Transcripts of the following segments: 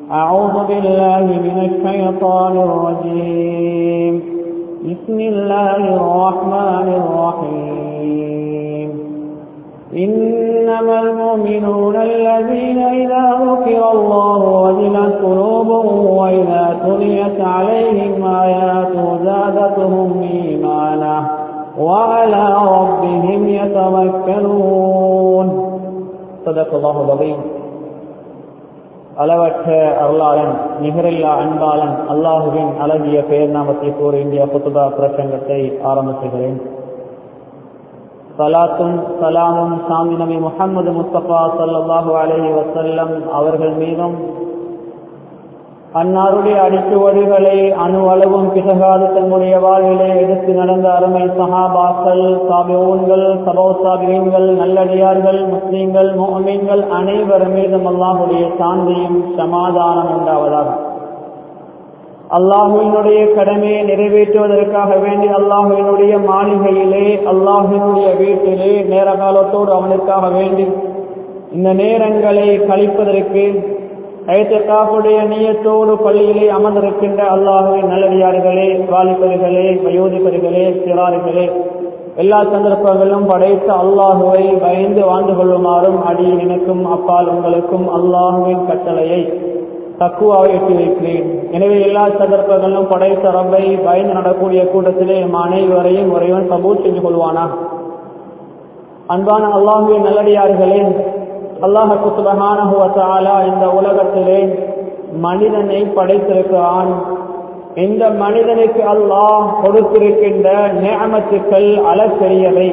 أعوذ بالله من الشيطان الرجيم بسم الله الرحمن الرحيم إنما المؤمنون الذين إذا ذكر الله وجلت قلوبهم وإذا تليت عليهم آياته زادتهم إيمانا وعلى ربهم يتوكلون صدق الله العظيم அளவற்ற அருளாளன் நிகரில்லா அன்பாளன் அல்லாஹுவின் அழகிய பெயர் நாமத்தை கூறிய புத்துதா பிரசங்கத்தை ஆரம்பிக்கிறேன் சலாத்தும் சலாமும் சாமி நபி முகமது முஸ்தபா சல்லாஹூ அலஹி வசல்லம் அவர்கள் மீதும் அன்னாருடைய அடிச்சுவடுகளை அணு அளவும் பிசகாது தன்னுடைய வாழ்விலே எடுத்து நடந்த அருமை சஹாபாக்கள் சாபியூன்கள் சபோ சாபியன்கள் நல்லடியார்கள் முஸ்லீம்கள் மோமீன்கள் அனைவர் மீதும் அல்லாஹுடைய சாந்தியும் சமாதானம் உண்டாவதாக அல்லாஹுவினுடைய கடமையை நிறைவேற்றுவதற்காக வேண்டி அல்லாஹுவினுடைய மாளிகையிலே அல்லாஹுவினுடைய வீட்டிலே நேர காலத்தோடு அவனுக்காக வேண்டி இந்த நேரங்களை கழிப்பதற்கு ஐத்தக்காப்புடைய நீயத்தோடு பள்ளியிலே அமர்ந்திருக்கின்ற அல்லாஹுவின் நல்லடியார்களே வாலிபர்களே வயோதிபர்களே சிறார்களே எல்லா சந்தர்ப்பங்களிலும் படைத்த அல்லாஹுவை பயந்து வாழ்ந்து கொள்ளுமாறும் அடி எனக்கும் அப்பால் உங்களுக்கும் அல்லாஹுவின் கட்டளையை தக்குவாவை எட்டி வைக்கிறேன் எனவே எல்லா சந்தர்ப்பங்களிலும் படைத்த ரப்பை பயந்து நடக்கூடிய கூட்டத்திலே நம் அனைவரையும் உறைவன் கபூல் செஞ்சு கொள்வானா அன்பான அல்லாஹுவின் நல்லடியார்களே அல்லாஹு சுபகானா இந்த உலகத்திலே மனிதனை படைத்திருக்கிறான் இந்த மனிதனுக்கு அல்லாஹ் கொடுத்திருக்கின்ற நியமத்துக்கள் அளப்பெரியவை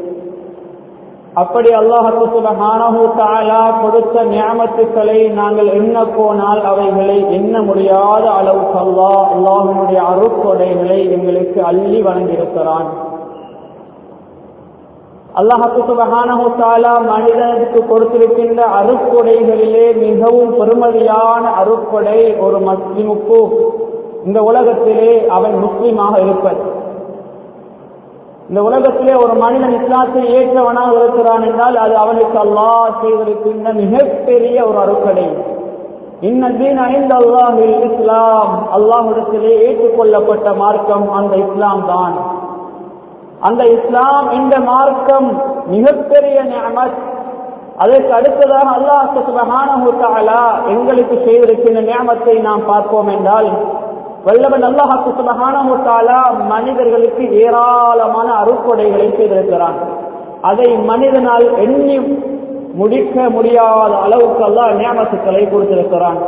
அப்படி அல்லாஹு சுபகானஹு தாலா கொடுத்த நியமத்துக்களை நாங்கள் எண்ண போனால் அவைகளை எண்ண முடியாத அளவுக்கு அல்லாஹ் அல்லாஹினுடைய அருக்கொடைகளை எங்களுக்கு அள்ளி வழங்கியிருக்கிறான் அல்லாஹு சுபகானஹாலா மனிதனுக்கு கொடுத்திருக்கின்ற அருக்கொடைகளிலே மிகவும் பெருமதியான அருக்கொடை ஒரு முஸ்லிமுக்கு இந்த உலகத்திலே அவன் முஸ்லீமாக இருப்பது இந்த உலகத்திலே ஒரு மனிதன் இஸ்லாத்தை ஏற்றவனாக இருக்கிறான் என்றால் அது அவனுக்கு அல்லாஹ் செய்திருக்கின்ற மிகப்பெரிய ஒரு அருக்கடை இன்னதீன் ஐந்து அல்லாஹில் இஸ்லாம் அல்லாஹிடத்திலே ஏற்றுக்கொள்ளப்பட்ட மார்க்கம் அந்த இஸ்லாம் தான் அந்த இஸ்லாம் இந்த மார்க்கம் மிகப்பெரிய நியமத் அதற்கு அடுத்ததாக அல்லாஹ் சுபஹானஹுத்தாலா எங்களுக்கு செய்திருக்கின்ற நியமத்தை நாம் பார்ப்போம் என்றால் வல்லவன் அல்லாஹாக்கு சுபஹானஹுத்தாலா மனிதர்களுக்கு ஏராளமான அருக்கொடைகளை செய்திருக்கிறான் அதை மனிதனால் எண்ணி முடிக்க முடியாத அளவுக்கு அல்லாஹ் நியமத்துக்களை கொடுத்திருக்கிறான்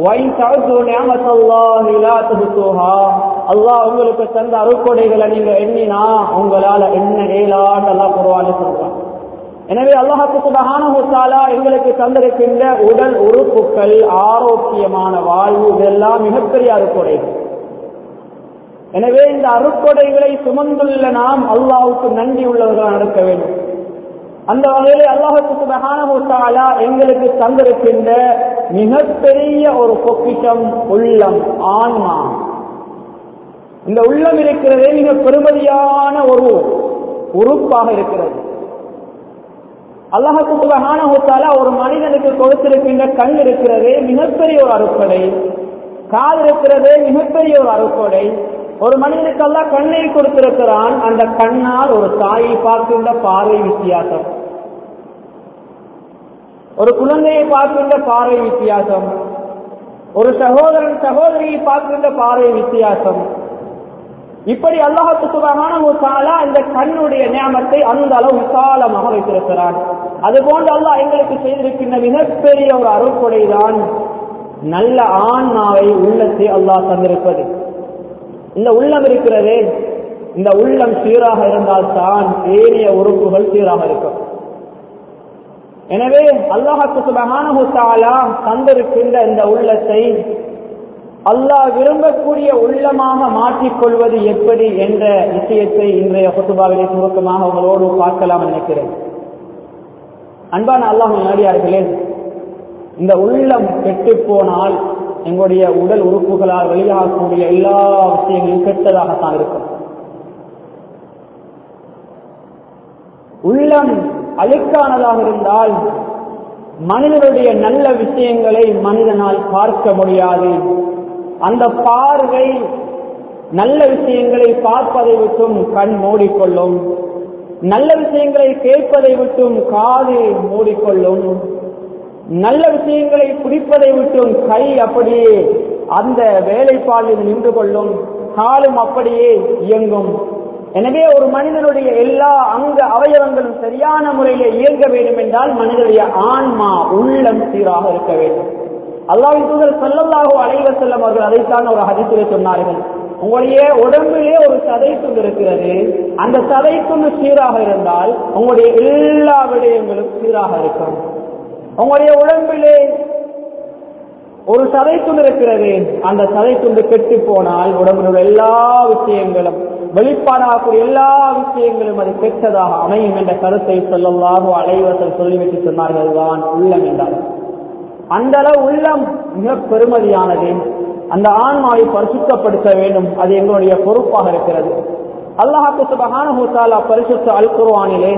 அல்லாஹ் உங்களுக்கு தந்த அருக்கொடைகளை நீங்க எண்ணினா உங்களால என்ன ஏலான்னு எல்லாம் குருவான்னு சொல்றான் எனவே அல்லாஹாக்கு சுபஹானஹுத்தாலா எங்களுக்கு தந்திருக்கின்ற உடல் உறுப்புகள் ஆரோக்கியமான வாழ்வு இதெல்லாம் மிகப்பெரிய அருக்கொடைகள் எனவே இந்த அருக்கொடைகளை சுமந்துள்ள நாம் அல்லாவுக்கு நன்றி உள்ளவர்களாக நடக்க வேண்டும் அந்த வகையிலே அல்லாஹுக்கு சுபஹானஹுத்தாலா எங்களுக்கு தந்திருக்கின்ற மிகப்பெரிய ஒரு பொக்கிஷம் உள்ளம் ஆன்மா இந்த உள்ளம் இருக்கிறதே மிக பெருமதியான ஒரு உறுப்பாக இருக்கிறது அல்லாஹுக்கு சுபஹானஹுத்தாலா ஒரு மனிதனுக்கு கொடுத்திருக்கின்ற கண் இருக்கிறதே மிகப்பெரிய ஒரு அறுப்படை கால் இருக்கிறதே மிகப்பெரிய ஒரு அறுப்படை ஒரு மனிதனுக்கு எல்லாம் கண்ணை கொடுத்திருக்கிறான் அந்த கண்ணால் ஒரு தாயை பார்க்கின்ற பார்வை வித்தியாசம் ஒரு குழந்தையை பார்க்கின்ற பார்வை வித்தியாசம் ஒரு சகோதரன் சகோதரியை பார்க்கின்ற பார்வை வித்தியாசம் இப்படி அல்லாஹத்து சுபகான இந்த கண்ணுடைய நியமத்தை அந்த அளவு விசாலமாக வைத்திருக்கிறான் அதுபோன்று அல்லாஹ் எங்களுக்கு செய்திருக்கின்ற மிகப்பெரிய ஒரு அருள்கொடை தான் நல்ல ஆன்மாவை உள்ளத்தை அல்லாஹ் தந்திருப்பது இந்த உள்ளம் இருக்கிறதே இந்த உள்ளம் சீராக இருந்தால்தான் ஏனைய உறுப்புகள் சீராக இருக்கும் எனவே அல்லாஹாக்கு சுபகான தந்திருக்கின்ற இந்த உள்ளத்தை அல்லாஹ் விரும்பக்கூடிய உள்ளமாக மாற்றிக்கொள்வது எப்படி என்ற விஷயத்தை இன்றைய குத்துபாவிலே சுருக்கமாக உங்களோடு பார்க்கலாம் நினைக்கிறேன் அன்பான அல்லாஹ் நாடியார்களே இந்த உள்ளம் கெட்டு போனால் எங்களுடைய உடல் உறுப்புகளால் வெளியாகக்கூடிய எல்லா விஷயங்களும் கெட்டதாகத்தான் இருக்கும் உள்ளம் அழுக்கானதாக இருந்தால் மனிதனுடைய நல்ல விஷயங்களை மனிதனால் பார்க்க முடியாது அந்த பார்வை நல்ல விஷயங்களை பார்ப்பதை விட்டும் கண் மூடிக்கொள்ளும் நல்ல விஷயங்களை கேட்பதை விட்டும் காது மூடிக்கொள்ளும் நல்ல விஷயங்களை பிடிப்பதை விட்டும் கை அப்படியே அந்த வேலைப்பாடில் நின்று கொள்ளும் காலும் அப்படியே இயங்கும் எனவே ஒரு மனிதனுடைய எல்லா அங்க அவயவங்களும் சரியான முறையில் இயங்க வேண்டும் என்றால் மனிதனுடைய ஆன்மா உள்ளம் சீராக இருக்க வேண்டும் அல்லாவின் தூதர் சொல்லல்லாஹோ அலைவ செல்லம் அவர்கள் அதைத்தான் ஒரு ஹதித்துரை சொன்னார்கள் உங்களுடைய உடம்பிலே ஒரு சதை துண்டு இருக்கிறது அந்த சதை துண்டு சீராக இருந்தால் உங்களுடைய எல்லா விடயங்களும் சீராக இருக்கும் உங்களுடைய உடம்பிலே ஒரு சதை துண்டு இருக்கிறது அந்த சதை துண்டு கெட்டு போனால் உடம்பினுடைய எல்லா விஷயங்களும் வெளிப்பாடாகக்கூடிய எல்லா விஷயங்களும் அது கெட்டதாக அமையும் என்ற கருத்தை சொல்லலாக அலைவசல் சொல்லிவிட்டு சொன்னார்கள் தான் உள்ளம் என்றார்கள் அந்த அளவு உள்ளம் மிக பெருமதியானது அந்த ஆன்மாவை பரிசுத்தப்படுத்த வேண்டும் அது எங்களுடைய பொறுப்பாக இருக்கிறது அல்லாஹாக்கு சுபகான ஹூசாலா பரிசுத்த அல் குர்வானிலே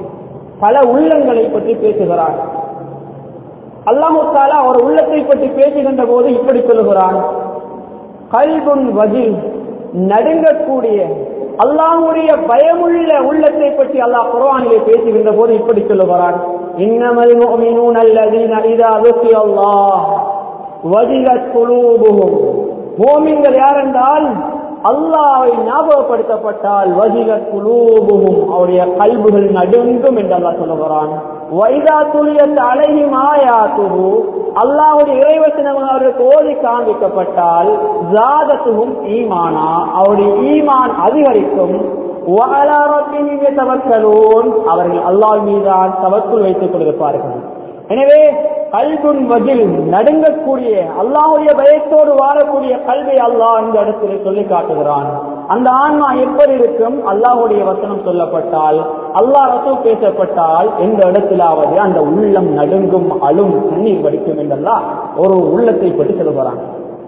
பல உள்ளங்களை பற்றி பேசுகிறார் அல்லாஹு தாலா ஒரு உள்ளத்தை பற்றி பேசுகின்ற போது இப்படி சொல்லுகிறான் கல்புன் வஜில் நடுங்கக்கூடிய அல்லாஹுடைய பயமுள்ள உள்ளத்தை பற்றி அல்லாஹ் குர்ஆனிலே பேசுகின்ற போது இப்படி சொல்லுகிறான் இன்னமல் முஃமினூன அல்லதீன இதா ذكر الله وجلت قلوبهم மூமின்கள் யாரென்றால் அல்லாவை ஞாபகப்படுத்தப்பட்டால் வஜிலத் குலூபுகும் அவருடைய கல்புகள் நடுங்கும் என்று அல்லாஹ் சொல்லுகிறான் வைதா துளியத் அலைஹிம் ஆயாத்துஹு அல்லாஹ்வுடைய இறைவசனம் அவர்களுக்கு ஓதி காண்பிக்கப்பட்டால் ஜாதத்துகும் ஈமானா அவருடைய ஈமான் அதிகரிக்கும் وعلى ربهم يتوكلون அவர்கள் அல்லாஹ் மீதான் தவக்குள் வைத்துக் கொண்டிருப்பார்கள் எனவே கல்புன் வஜில் நடுங்கக்கூடிய அல்லாஹுடைய பயத்தோடு வாழக்கூடிய கல்வி அல்லாஹ் இந்த இடத்துல சொல்லி காட்டுகிறான் அந்த ஆன்மா எப்படி இருக்கும் அல்லாஹுடைய வசனம் சொல்லப்பட்டால் அல்லாஹ் ரசூல் பேசப்பட்டால் எந்த இடத்திலாவது அந்த உள்ளம் நடுங்கும் அழும் தண்ணீர் வடிக்கும் என்றெல்லாம் ஒரு உள்ளத்தை பற்றி சொல்லுகிறான்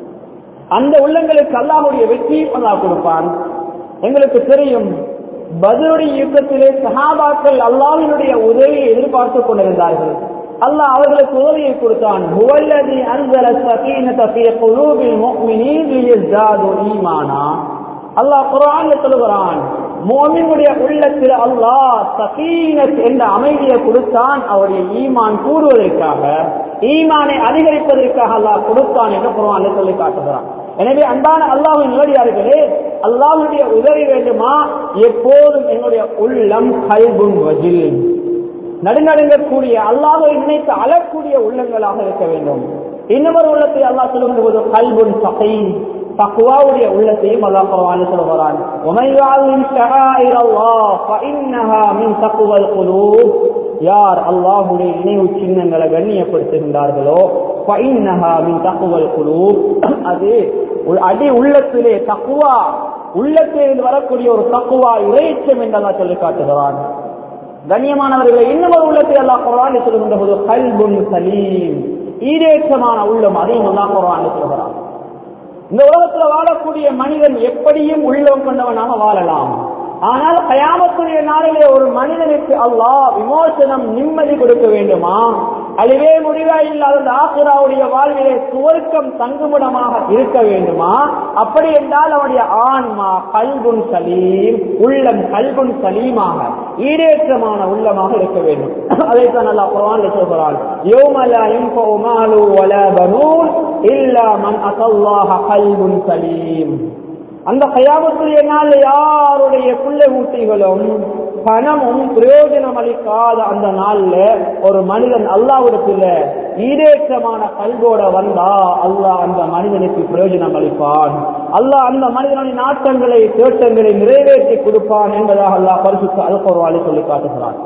அந்த உள்ளங்களுக்கு அல்லாஹுடைய வெற்றி அல்லாஹ் கொடுப்பான் எங்களுக்கு தெரியும் பதிலுடைய யுத்தத்திலே சஹாபாக்கள் அல்லாஹினுடைய உதவியை எதிர்பார்த்துக் கொண்டிருந்தார்கள் அல்லாஹ் அவர்களுக்கு உதவியை கொடுத்தான் ஹுவல்லதி அன்ஸல ஸகீனத ஃபீ குலூபில் முஃமினீன் லியஸ்தாது ஈமானா அல்லாஹ் குர்ஆன்ல சொல்லுகிறான் முஃமினுடைய உள்ளத்தில் அல்லாஹ் சகீனத் என்ற அமைதியை கொடுத்தான் அவருடைய ஈமான் கூடுவதற்காக ஈமானை அதிகரிப்பதற்காக அல்லாஹ் கொடுத்தான் என்று குர்ஆன்ல சொல்லி காட்டுகிறான் எனவே அன்பான அல்லாஹ்வின் நிலடியார்களே அல்லாஹ்வுடைய உதவி வேண்டுமா எப்போதும் என்னுடைய உள்ளம் கல்புன் வஜில் நடுநடுங்கக்கூடிய அல்லாஹை நினைத்து அழக்கூடிய உள்ளங்களாக இருக்க வேண்டும் இன்னொரு உள்ளத்தை அல்லாஹ் சொல்லுகின்ற போது கல்புன் சகை தக்குவாவுடைய உள்ளத்தையும் அல்லாஹ் குர்ஆன்ல சொல்கிறான் ومن يعظم شعائر الله فانها من تقوى القلوب யார் அல்லாஹ்வுடைய நினைவு சின்னங்களை கண்ணியப்படுத்துகின்றார்களோ فانها من تقوى القلوب அது ஒரு அடி உள்ளத்திலே தக்குவா உள்ளத்தில் வரக்கூடிய ஒரு தக்குவா இறைச்சம் என்று அல்லாஹ் சொல்லி காட்டுகிறான் கண்ணியமானவர்களை இன்னும் ஒரு உள்ளத்தை அல்லாஹ் குரான் சொல்லுகின்ற போது கல்புன் சலீம் ஈரேற்றமான உள்ளம் அதையும் அல்லாஹ் குரான் சொல்கிறான் இந்த உலகத்துல வாழக்கூடிய மனிதன் எப்படியும் உள்ளம் கொண்டவனாக வாழலாம் ஆனால் கயாமத்துடைய நாளிலே ஒரு மனிதனுக்கு அல்லாஹ் விமோசனம் நிம்மதி கொடுக்க வேண்டுமா அதுவே முடிவா இல்லாத அந்த ஆசிராவுடைய வாழ்விலே சுவர்க்கம் தங்குமிடமாக இருக்க வேண்டுமா அப்படி என்றால் அவனுடைய ஆன்மா கல்குன் சலீம் உள்ளம் கல்குன் சலீமாக ஈடேற்றமான உள்ளமாக இருக்க வேண்டும் அதைத்தான் நல்லா குரான் சொல்கிறான் யோமலா யன்ஃபஉ மாலு வலா பனூன் இல்லா மன் அஸல்லாஹ கல்புன் சலீம் அந்த கயாமத்துடைய நாள் யாருடைய பிள்ளை ஊட்டிகளும் பணமும் பிரயோஜனம் அளிக்காத அந்த நாள்ல ஒரு மனிதன் அல்லாவிடத்துல ஈரேற்றமான கல்வோட வந்தா அல்லாஹ் அந்த மனிதனுக்கு பிரயோஜனம் அளிப்பான் அல்லாஹ் அந்த மனிதனுடைய நாட்டங்களை தேட்டங்களை நிறைவேற்றி கொடுப்பான் என்பதாக அல்லாஹ் பரிசுத்த அல்கோர்வாலி சொல்லி காட்டுகிறான்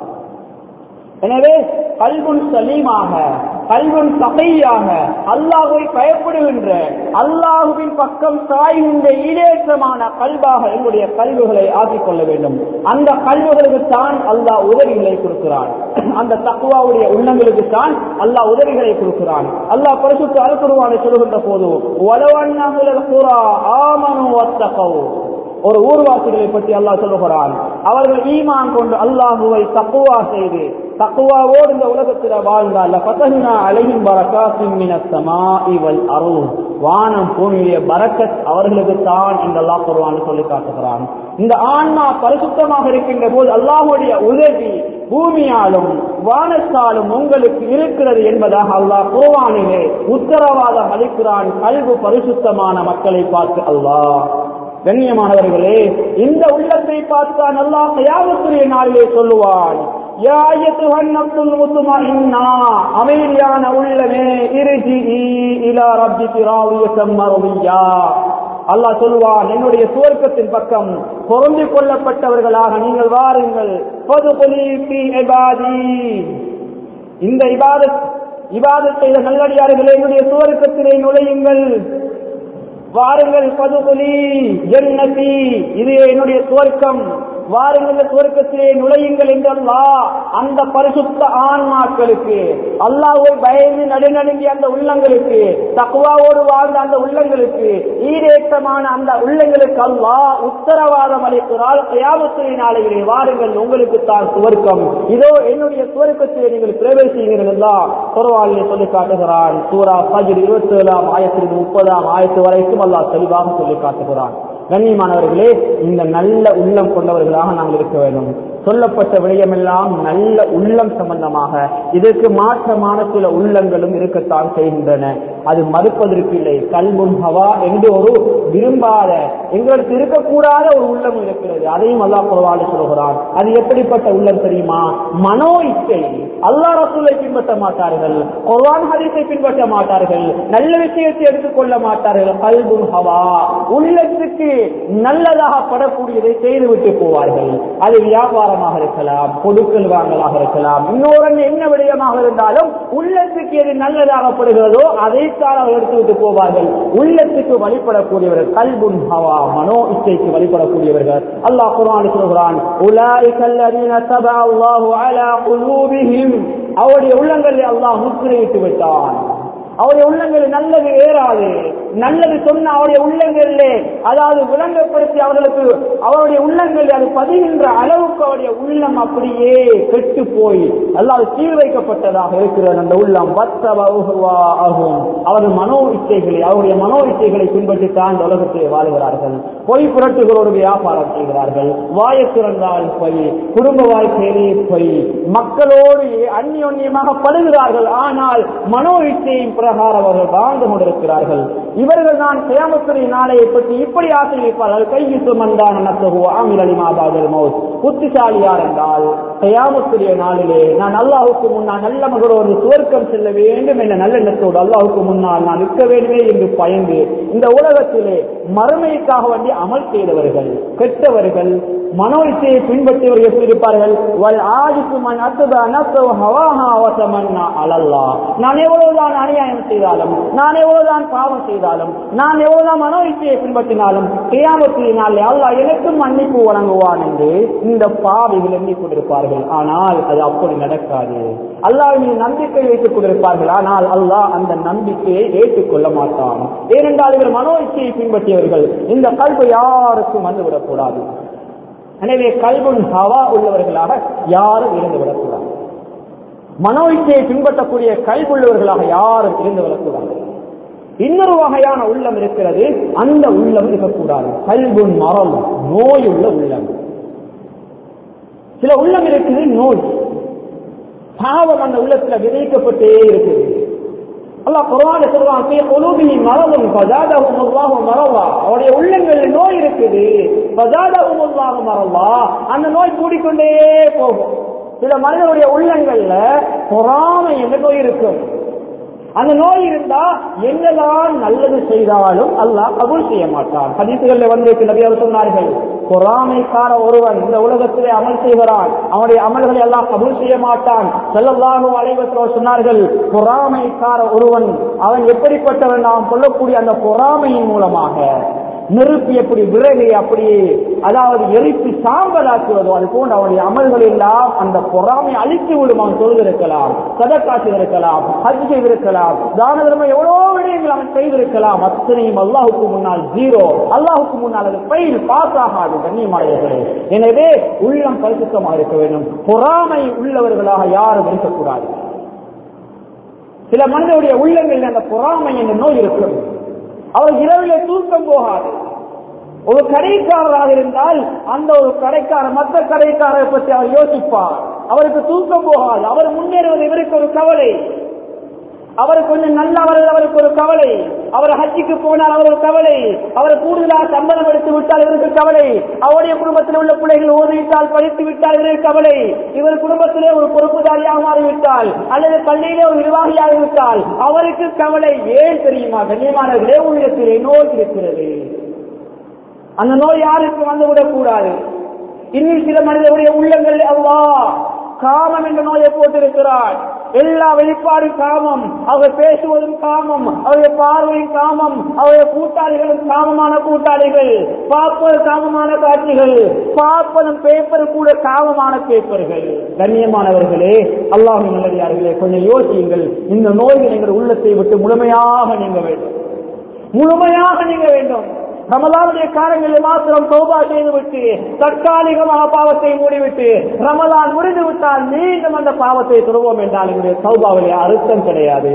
எனவே கல்வன் சலீமாக கல்வன் சகையாக அல்லாஹுவை பயப்படுகின்ற அல்லாஹுவின் பக்கம் சாய்கின்ற ஈடேற்றமான கல்வாக எங்களுடைய கல்விகளை ஆக்கிக் கொள்ள வேண்டும் அந்த கல்விகளுக்கு தான் அல்லாஹ் உதவிகளை கொடுக்கிறான் அந்த தக்குவாவுடைய உள்ளங்களுக்கு தான் அல்லாஹ் உதவிகளை கொடுக்கிறான் அல்லாஹ் பரிசுத்து அல்குருவானை சொல்லுகின்ற போது ஒலவண்ணகுல கூறா ஆமனு வத்தகவு ஒரு ஊர்வாசிகளை பற்றி அல்லாஹ் சொல்லுகிறான் அவர்கள் ஈமான் கொண்டு அல்லாஹுவை தக்குவா செய்து தக்குவாவோடு இந்த உலகத்தில் வாழ்ந்தால் பத்தகுனா அலையும் பரக்காத்தின் மினசமா இவள் அருள் வானம் பூமியுடைய பரக்கத் அவர்களுக்கு தான் இந்த அல்லாஹ் குர்வான் சொல்லி காட்டுகிறான் இந்த ஆன்மா பரிசுத்தமாக இருக்கின்ற போது அல்லாஹுடைய உதவி பூமியாலும் வானத்தாலும் உங்களுக்கு இருக்கிறது என்பதாக அல்லாஹ் குர்வானிலே உத்தரவாதம் அளிக்கிறான் கல்வு பரிசுத்தமான மக்களை பார்த்து அல்லாஹ் கண்ணியமானவர்களே இந்த உள்ளத்தை பார்த்தான் அல்லாஹ் கயாமத்துடைய நாளிலே சொல்லுவான் அமைதியான உள்ளமே இருஜி இலா ரப்பி திராவிய மறுவியா அல்லாஹ் சொல்லுவான் என்னுடைய சுவர்க்கத்தின் பக்கம் பொருந்திக் கொள்ளப்பட்டவர்களாக நீங்கள் வாருங்கள் இந்த இபாதத் இபாதத் செய்த நல்லடியார்களே என்னுடைய சுவர்க்கத்திலே நுழையுங்கள் வாருங்கள் பதுகுலி ஜன்னதி இது என்னுடைய சுவர்க்கம் வாருங்கள் சுவர்க்கத்திலே நுழையுங்கள் என்றல்லா அந்த பரிசுத்த ஆன்மாக்களுக்கு அல்லாஹ்வை பயந்து நடுநடுங்கிய அந்த உள்ளங்களுக்கு தக்குவாவோடு வாழ்ந்த அந்த உள்ளங்களுக்கு ஈரேற்றமான அந்த உள்ளங்களுக்கு அல்லாஹ் உத்தரவாதம் அளிக்கிறால் கயாமத்துறை நாளையிலே வாருங்கள் உங்களுக்கு தான் சுவர்க்கம் இதோ என்னுடைய சுவர்க்கத்திலே நீங்கள் பிரவேசிக்கிறீர்கள் எல்லாம் குரவாளிலே சொல்லி காட்டுகிறான் சூரா ஃபஜ்ர் இருபத்தி ஏழாம் ஆயிரத்தி முப்பதாம் ஆயிரத்து வரைக்கும் அல்லாஹ் தெளிவாக சொல்லி காட்டுகிறான் கண்ணியமானவர்களே இந்த நல்ல உள்ளம் கொண்டவர்களாக நாங்கள் இருக்க வேண்டும் சொல்லப்பட்ட விடயமெல்லாம் நல்ல உள்ளம் சம்பந்தமாக இதற்கு மாற்றமான சில உள்ளங்களும் இருக்கத்தான் செய்கின்றன அது மறுப்பதற்கு இல்லை கல்முன் ஹவா என்று ஒரு விரும்பாத எங்களுக்கு இருக்கக்கூடாத ஒரு உள்ளம் இருக்கிறது அதையும் அல்லாஹ் குரவாடு சொல்கிறான் அது எப்படிப்பட்ட உள்ளம் தெரியுமா மனோ இச்சை அல்லாஹ் ரசூலை பின்பற்ற மாட்டார்கள் குர்ஆன் ஹதீஸை பின்பற்ற மாட்டார்கள் நல்ல விஷயத்தை எடுத்துக்கொள்ள மாட்டார்கள் கல்புன் ஹவா உள்ளத்துக்கு நல்லதாக படக்கூடியதை செய்துவிட்டு போவார்கள் அது வியாபாரமாக இருக்கலாம் கொடுக்கல் வாங்கலாக இருக்கலாம் இன்னொரு என்ன விடயமாக இருந்தாலும் உள்ளத்துக்கு எது நல்லதாக படுகிறதோ அதைத்தான் அவர்கள் எடுத்துவிட்டு போவார்கள் உள்ளத்துக்கு வழிபடக்கூடியவர்கள் கல்புன் ஹவா மனோ இச்சைக்கு வழிபடக்கூடியவர்கள் அல்லாஹ் குர்ஆன் சொல்கிறான் உலாயிக அல்லதீன தபா அல்லாஹு அலா குலூபிஹிம் அவருடைய உள்ளங்களில் அல்லாஹ் முத்திரையிட்டு விட்டான் அவருடைய உள்ளங்களில் நல்லது ஏறாது நல்லது சொன்ன அவருடைய உள்ளங்களிலே அதாவது விளங்கப்படுத்தி அவர்களுக்கு அவருடைய உள்ளங்களில் அது பதிகின்ற அளவுக்கு அவருடைய உள்ளம் அப்படியே கெட்டு போய் அல்லாது சீர் வைக்கப்பட்டதாக இருக்கிறது அந்த உள்ளம் ஆகும் அவர்கள் மனோ இச்சைகளை அவருடைய மனோ இச்சைகளை பின்பற்றித்தான் இந்த உலகத்தை வாழுகிறார்கள் பொய் புரட்டுகளோடு வியாபாரம் செய்கிறார்கள் வாயை திறந்தால் பொய் குடும்ப வாழ்க்கையிலே பொய் மக்களோடு அந்நியோன்யமாக படுகிறார்கள் ஆனால் மனோ இச்சையின் பிரகாரம் அவர்கள் வாழ்ந்து கொண்டிருக்கிறார்கள் இவர்கள் நான் கயாமத்துறை நாளையை பற்றி இப்படி ஆசிரியப்பார்கள் கையில் சுமந்தான் நத்தகு ஆமிரலி மாபாதல் மௌத் புத்திசாலியார் என்றால் கயாமத்துடைய நாளிலே நான் அல்லாஹுக்கு முன்னால் நல்ல மகளோடு சுவர்க்கம் செல்ல வேண்டும் என்ற நல்லெண்ணத்தோடு அல்லாஹுக்கு முன்னால் நான் நிற்க வேண்டுமே என்று பயந்து இந்த உலகத்திலே மறுமைக்காக வேண்டி அமல் செய்தவர்கள் கெட்டவர்கள் மனோ இச்சையை பின்பற்றியவர்கள் எப்படி இருப்பார்கள் வல் ஆஜிக்கு மன் அத்துபா நஃப்ஸஹு ஹவாஹா வ தமன்னா அலல்லாஹ் நான் எவ்வளவுதான் அநியாயம் செய்தாலும் நான் எவ்வளவுதான் பாவம் செய்தாலும் நான் எவ்வளவுதான் மனோ இச்சையை பின்பற்றினாலும் கியாமத்தினால் அல்லாஹ் எனக்கும் மன்னிப்பு வழங்குவான் என்று இந்த பாவிகள் எண்ணிக் கொண்டிருப்பார்கள் ஆனால் அது அப்படி நடக்காது அல்லாஹ் மீது நம்பிக்கை வைத்துக் கொண்டிருப்பார்கள் ஆனால் அல்லாஹ் அந்த நம்பிக்கையை ஏற்றுக்கொள்ள மாட்டான் ஏனென்றால் இவர் மனோ இச்சையை பின்பற்றியவர்கள் இந்த கல்வி யாருக்கும் வந்துவிடக்கூடாது எனவே கல்வன் ஹவா உள்ளவர்களாக யாரும் இருந்து விடக்கூடாது மனோ இச்சையை பின்பற்றக்கூடிய கல்வுள்ளவர்களாக யாரும் இருந்து விடக்கூடாது இன்னொரு வகையான உள்ளம் இருக்கிறது அந்த உள்ளம் இருக்கக்கூடாது கல்வன் மரம் நோயுள்ள உள்ளம் சில உள்ளம் இருக்குது நோய் பாவம் அந்த உள்ளத்துல விதைக்கப்பட்டே இருக்குது அல்லாஹ் குர்ஆன்ல சொல்றான் ஃபீ குலூபிஹி மரதுன் ஃபஸாதஹும் அல்லாஹு மரவா அவருடைய உள்ளங்களில் நோய் இருக்குது ஃபஸாதஹும் அல்லாஹு மரவா அந்த நோய் கூடிக்கொண்டே போகும் சில மனிதனுடைய உள்ளங்கள்ல பொறாமை என்ற நோய் இருக்கும் அந்த நோய் இருந்தா என்னதான் நல்லது செய்தாலும் அல்லாஹ் கபூல் செய்ய மாட்டான் ஹதீசுகள்ல வந்து நபியார் சொன்னார்கள் பொறாமைக்கார ஒருவன் இந்த உலகத்திலே அமல் செய்கிறான் அவனுடைய அமல்களை எல்லாம் கபூல் செய்ய மாட்டான் செல்லல்லாக அலைவத்தில் சொன்னார்கள் பொறாமைக்கார ஒருவன் அவன் எப்படிப்பட்டவன் நாம் சொல்லக்கூடிய அந்த பொறாமையின் மூலமாக நெருப்பு எப்படி விறகை அப்படியே அதாவது எரித்து சாம்பலாக்குவதோ அது போன்று அவனுடைய அமல்கள் எல்லாம் அந்த பொறாமை அழித்து விடும் அவன் தொழுதிருக்கலாம் சதக்கா செய்திருக்கலாம் ஹஜ் செய்திருக்கலாம் தான தர்மம் எவ்வளோ விடயங்கள் அவன் செய்திருக்கலாம் அத்தனையும் அல்லாஹுக்கு முன்னால் ஜீரோ அல்லாஹுக்கு முன்னால் அது பயில் பாஸ் ஆகாது கண்ணியமானவர்களே எனவே உள்ளம் பரிசுத்தமாக இருக்க வேண்டும் பொறாமை உள்ளவர்களாக யாரும் இருக்கக்கூடாது சில மனிதனுடைய உள்ளங்களில் அந்த பொறாமை என்ற நோய் இருக்கும் அவர் இரவிலே தூக்கம் போகாது ஒரு கடைக்காரராக இருந்தால் அந்த ஒரு கடைக்காரர் மற்ற கடைக்காரரை பற்றி அவர் யோசிப்பார் அவருக்கு தூக்கம் போகாது அவர் முன்னேறுவது இவருக்கு ஒரு கவலை அவர் கொஞ்சம் நல்லா வருது அவருக்கு ஒரு கவலை அவர் ஹஜ்ஜிக்கு போனால் அவர் ஒரு கவலை அவர் கூடுதலாக சம்பளம் எடுத்து விட்டால் இவருக்கு கவலை அவருடைய குடும்பத்தில் உள்ள பிள்ளைகள் ஓதிவிட்டால் படித்து விட்டால் இவருக்கு கவலை இவர் குடும்பத்திலே ஒரு பொறுப்புதாரியாக மாறிவிட்டால் அல்லது பள்ளியிலே ஒரு நிர்வாகியாக விட்டால் அவருக்கு கவலை ஏன் தெரியுமா கண்ணியமானவர்களே உள்ளத்திலே நோய் இருக்கிறது அந்த நோய் யாருக்கு வந்துவிடக் கூடாது இன்னும் சில மனிதருடைய உள்ளங்கள் அல்லா காமம் என்ற நோயை போட்டிருக்கிறார் எல்லா வெளிப்பாடும் காமம் அவர் பேசுவதும் காமம் அவருடைய பார்வையும் காமம் அவருடைய கூட்டாளிகளும் காமமான கூட்டாளிகள் பார்ப்பது காமமான காட்சிகள் பார்ப்பதும் பேப்பர் கூட காமமான பேப்பர்கள் கண்ணியமானவர்களே அல்லாஹின் நல்லடியார்களே கொஞ்சம் யோசியுங்கள் இந்த நோய்கள் எங்கள் உள்ளத்தை விட்டு முழுமையாக நீங்க வேண்டும் முழுமையாக நீங்க வேண்டும் ரமலானுடைய காலங்களில் மாத்திரம் சௌபா செய்துவிட்டு தற்காலிகமாக பாவத்தை மூடிவிட்டு ரமலான் முடிந்து விட்டால் மீண்டும் அந்த பாவத்தை துருவோம் என்றால் எங்களுடைய சௌபாவிலே அர்த்தம் கிடையாது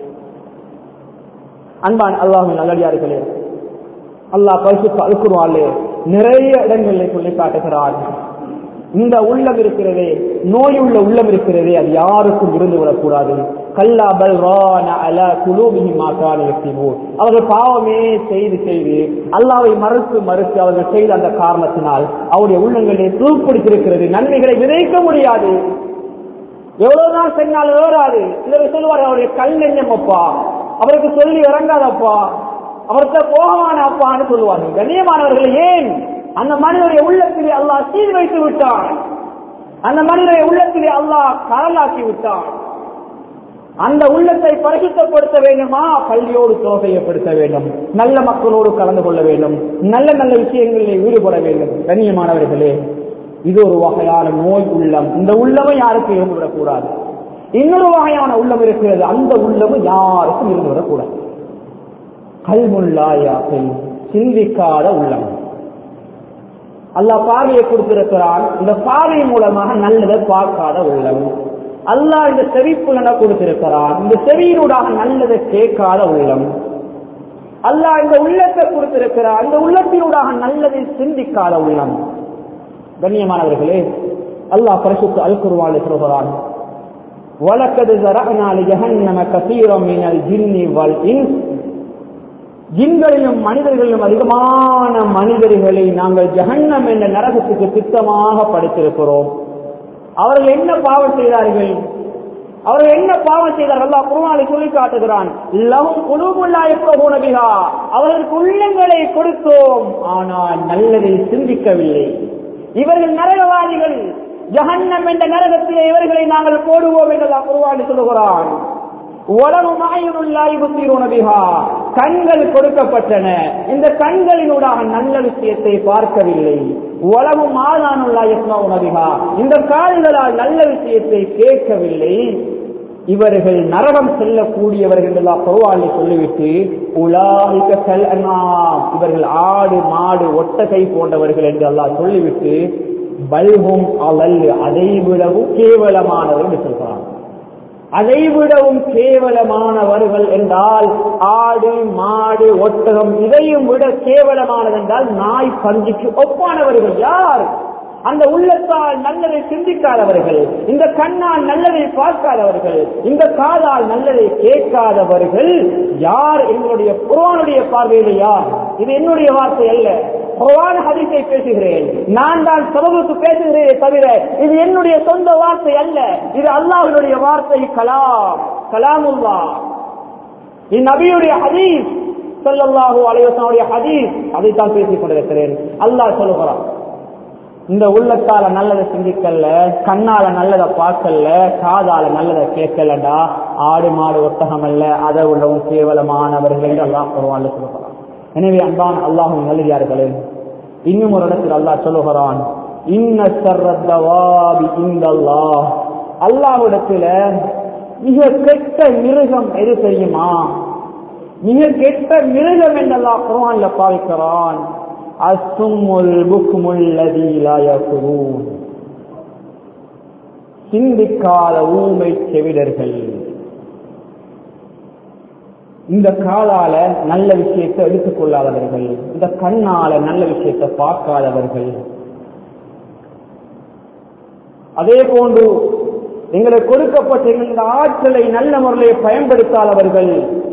அன்பான் அல்லாஹின் நல்லடியார்களே அல்லாஹ் பரிசுக்கு அழுக்குருவாளே நிறைய இடங்களில் சொல்லி காட்டுகிறார் இந்த உள்ளம் இருக்கிறதே நோயுள்ள உள்ளம் இருக்கிறதே அது யாருக்கும் இருந்து விடக்கூடாது கல்லா பல் அல குலூபிஹி மாக்கான அவர்கள் பாவமே செய்து செய்து அல்லாவை மறுத்து மறுத்து அவர்கள் செய்த அந்த காரணத்தினால் அவருடைய உள்ளங்களிலே தூப்பிடித்திருக்கிறது நன்மைகளை விதைக்க முடியாது எவ்வளவு நாள் சென்றால் ஏறாது சிலர் சொல்லுவார் அவருடைய கல் நெஞ்சம் அப்பா அவருக்கு சொல்லி இறங்காதப்பா அவர்கிட்ட போகமான அப்பான்னு சொல்லுவார்கள் கண்ணியமானவர்கள் ஏன் அந்த மனிதனுடைய உள்ளத்திலே அல்லாஹ் சீர் வைத்து விட்டான் அந்த மனிதனுடைய உள்ளத்திலே அல்லாஹ் கரலாக்கி விட்டான் அந்த உள்ளத்தை பரிசுத்தப்படுத்த வேண்டுமா பள்ளியோடு தோகையப்படுத்த வேண்டும் நல்ல மக்களோடு கலந்து கொள்ள வேண்டும் நல்ல நல்ல விஷயங்களில் ஈடுபட வேண்டும் கண்ணியமானவர்களே இது ஒரு வகையான நோய் உள்ளம் இந்த உள்ளமும் யாருக்கும் இருந்துவிடக்கூடாது இன்னொரு வகையான உள்ளம் இருக்கிறது அந்த உள்ளமும் யாருக்கும் இருந்துவிடக்கூடாது கல்முல்லாயாசை சிந்திக்காத உள்ளம் அல்லாஹ் பார்வையை கொடுத்திருக்கிறான் இந்த பார்வை மூலமாக நல்லதை பார்க்காத உள்ளம் அல்லாஹ் இந்த செவிப்புலனை கொடுத்திருக்கிறான் இந்த செவியினூடாக நல்லதை கேட்காத உள்ளம் அல்லாஹ் இந்த உள்ளத்தை கொடுத்திருக்கிறான் இந்த உள்ளத்தினூடாக நல்லதை சிந்திக்காத உள்ளம் கண்ணியமானவர்களே அல்லாஹ் பரிசுத்து அல்குருவான் சொல்கிறான் வழக்கது ஜரகனாலி ஜஹன்னம கசீரம் மினல் ஜின்னி வல் இன்ஸ் ஜின்களிலும் மனிதர்களிலும் அதிகமான மனிதர்களை நாங்கள் ஜஹன்னம் என்ற நரகத்துக்கு திட்டமாக படைத்திருக்கிறோம் அவர்கள் என்ன பாவம் செய்தார்கள் அவர்கள் என்ன பாவம் செய்தார்கள் அல்லாஹ் குருவானை சொல்லி காட்டுகிறான் லஹும் குலூபுல்லா எப்போனபிகா அவர்களுக்கு உள்ளங்களை கொடுத்தோம் ஆனால் நல்லதை சிந்திக்கவில்லை இவர்கள் நரகவாதிகள் ஜஹன்னம் என்ற நரகத்திலே இவர்களை நாங்கள் போடுவோம் என்று அல்லாஹ் குருவானை சொல்லுகிறான் கண்கள் கொடுக்கப்பட்டன இந்த கண்களினூடாக நல்ல விஷயத்தை பார்க்கவில்லை உலகம் ஆதானுள்ளா உணவிகா இந்த கால்களால் நல்ல விஷயத்தை கேட்கவில்லை இவர்கள் நரகம் செல்லக்கூடியவர்கள் எல்லாம் பருவாளை சொல்லிவிட்டு உலாவிக்க செல் இவர்கள் ஆடு மாடு ஒட்டகை போன்றவர்கள் என்று எல்லாம் சொல்லிவிட்டு பல்கும் அவல் அதை விடவும் கேவலமானவர் என்று சொல்கிறார் அதை விடவும் கேவலமானவர்கள் என்றால் ஆடு மாடு ஒட்டகம் இதையும் விட கேவலமானது என்றால் நாய் பஞ்சிக்கு ஒப்பானவர்கள் யார் அந்த உள்ளத்தால் நல்லதை சிந்திக்காதவர்கள் இந்த கண்ணால் நல்லதை பார்க்காதவர்கள் இந்த காதால் நல்லதை கேட்காதவர்கள் யார் எங்களுடைய புறானுடைய பார்வையில் யார் இது என்னுடைய வார்த்தை அல்ல குர்ஆன் ஹதீஸை பேசுகிறேன் நான் தான் சபகுக்கு பேசுகிறேனே தவிர இது என்னுடைய சொந்த வார்த்தை அல்ல இது அல்லாஹ்வுடைய வார்த்தை கலாம் கலாமுல்லா இது நபியுடைய ஹதீஸ் ஸல்லல்லாஹு அலைஹி வஸல்லம் ஹதீஸ் அதை தான் பேசிக் கொண்டிருக்கிறேன் அல்லாஹ் சொல்லுகிறான் இந்த உள்ளத்தால நல்லதை சிந்திக்கல கண்ணால நல்லதை பார்க்கல காதால நல்லதை கேட்கலடா ஆடு மாடு ஒட்டகம் அல்ல அதை உள்ளவும் கேவலமானவர்கள் என்று அல்லாஹ் குர்ஆன்ல சொல்லுகிறான் எனவே அன்பான அல்லாஹும் நல்லதார்களே இன்னும் ஒரு இடத்தில் அல்லாஹ் சொல்லுகிறான் இன்ன சர்ரத்தவாபி இந்தல்லாஹ் அல்லாஹ்விடத்துல மிக கெட்ட மிருகம் எது தெரியுமா மிக கெட்ட மிருகம் என்றெல்லாம் குர்ஆன்ல பாவிக்கிறான் அசுமுல் புக்முல் லதீ லா யகுலூன் சிந்திக்காத ஊமை செவிடர்கள் இந்த காலால நல்ல விஷயத்தை எடுத்துக்கொள்ளாதவர்கள் இந்த கண்ணால நல்ல விஷயத்தை பார்க்காதவர்கள் அதே போன்று எங்களுக்கு கொடுக்கப்பட்ட இந்த ஆற்றலை நல்ல முறையில் பயன்படுத்தாதவர்கள்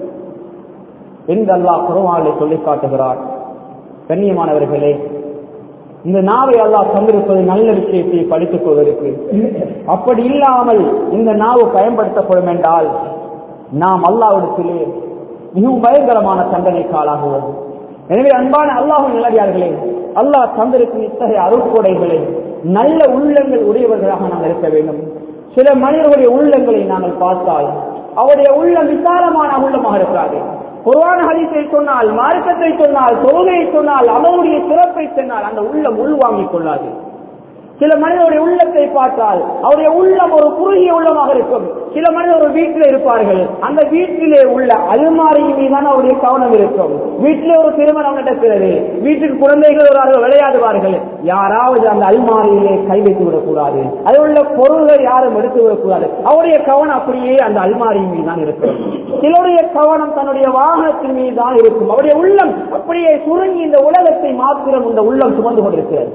என்று அல்லாஹ் குருவானை சொல்லி காட்டுகிறார் கண்ணியமானவர்களே இந்த நாவை அல்லாஹ் தந்திருப்பது நல்ல விஷயத்தை படித்துக் கொள்வதற்கு அப்படி இல்லாமல் இந்த நாவு பயன்படுத்தப்படும் என்றால் நாம் அல்லாவிடத்திலே மிகவும் பயங்கரமான தண்டனைக்கு ஆளாகுவோம் எனவே அன்பான அல்லாஹும் நிலடியார்களே அல்லாஹ் தந்திருக்கும் இத்தகைய அருட்கொடைகளை நல்ல உள்ளங்கள் உடையவர்களாக நாம் இருக்க வேண்டும் சில மனிதர்களுடைய உள்ளங்களை நாங்கள் பார்த்தால் அவருடைய உள்ளம் விசாலமான உள்ளமாக இருக்காது குர்ஆன் ஹதீஸை சொன்னால் மார்க்கத்தை சொன்னால் தொழுகையை சொன்னால் அவருடைய சிறப்பை சொன்னால் அந்த உள்ளம் உள்வாங்கிக் கொள்ளாது சில மனிதருடைய உள்ளத்தை பார்த்தால் அவருடைய உள்ளம் ஒரு குறுகிய உள்ளமாக இருக்கும் சில மனிதர் ஒரு வீட்டில் இருப்பார்கள் அந்த வீட்டிலே உள்ள அலுமாரியின் மீதான அவருடைய கவனம் இருக்கும் வீட்டிலே ஒரு திருமணம் நடக்கிறது வீட்டுக்கு குழந்தைகள் ஒரு ஆள் விளையாடுவார்கள் யாராவது அந்த அல்மாரியிலே கை வைத்து விடக்கூடாது அதில் உள்ள பொருள்களை யாரும் எடுத்து விடக்கூடாது அவருடைய கவனம் அப்படியே அந்த அல்மாரியின் மீது தான் இருக்கும் சிலருடைய கவனம் தன்னுடைய வாகனத்தின் மீது தான் இருக்கும் அவருடைய உள்ளம் அப்படியே சுருங்கி இந்த உலகத்தை மாத்திரம் இந்த உள்ளம் சுமந்து கொண்டிருக்கிறது